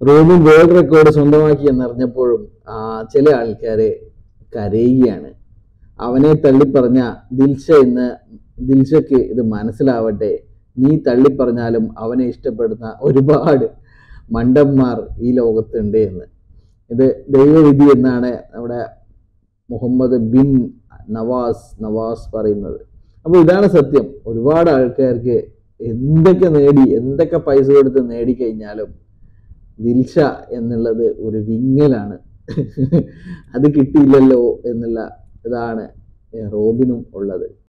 Robin world record സ്വന്തമാക്കി എന്നറിഞ്ഞപ്പോഴും ആ ചില ആൾക്കാരെ കരയുകയാണ് അവനെ തള്ളിപ്പറഞ്ഞ ദിൽഷ എന്ന് ദിൽഷയ്ക്ക് ഇത് മനസ്സിലാവട്ടെ നീ തള്ളിപ്പറഞ്ഞാലും അവനെ ഇഷ്ടപ്പെടുന്ന ഒരുപാട് മണ്ടന്മാർ ഈ ലോകത്തുണ്ട് എന്ന് ഇത് ദൈവവിധി എന്നാണ് നമ്മുടെ മുഹമ്മദ് ബിൻ നവാസ് നവാസ് പറയുന്നത് അപ്പോൾ ഇതാണ് സത്യം ഒരുപാട് ആൾക്കാർക്ക് എന്തൊക്കെ നേടി എന്തൊക്കെ പൈസ കൊടുത്ത് നേടിക്കഴിഞ്ഞാലും ദിൽഷ എന്നുള്ളത് ഒരു വിങ്ങലാണ് അത് കിട്ടിയില്ലല്ലോ എന്നുള്ള ഇതാണ് റോബിനും ഉള്ളത്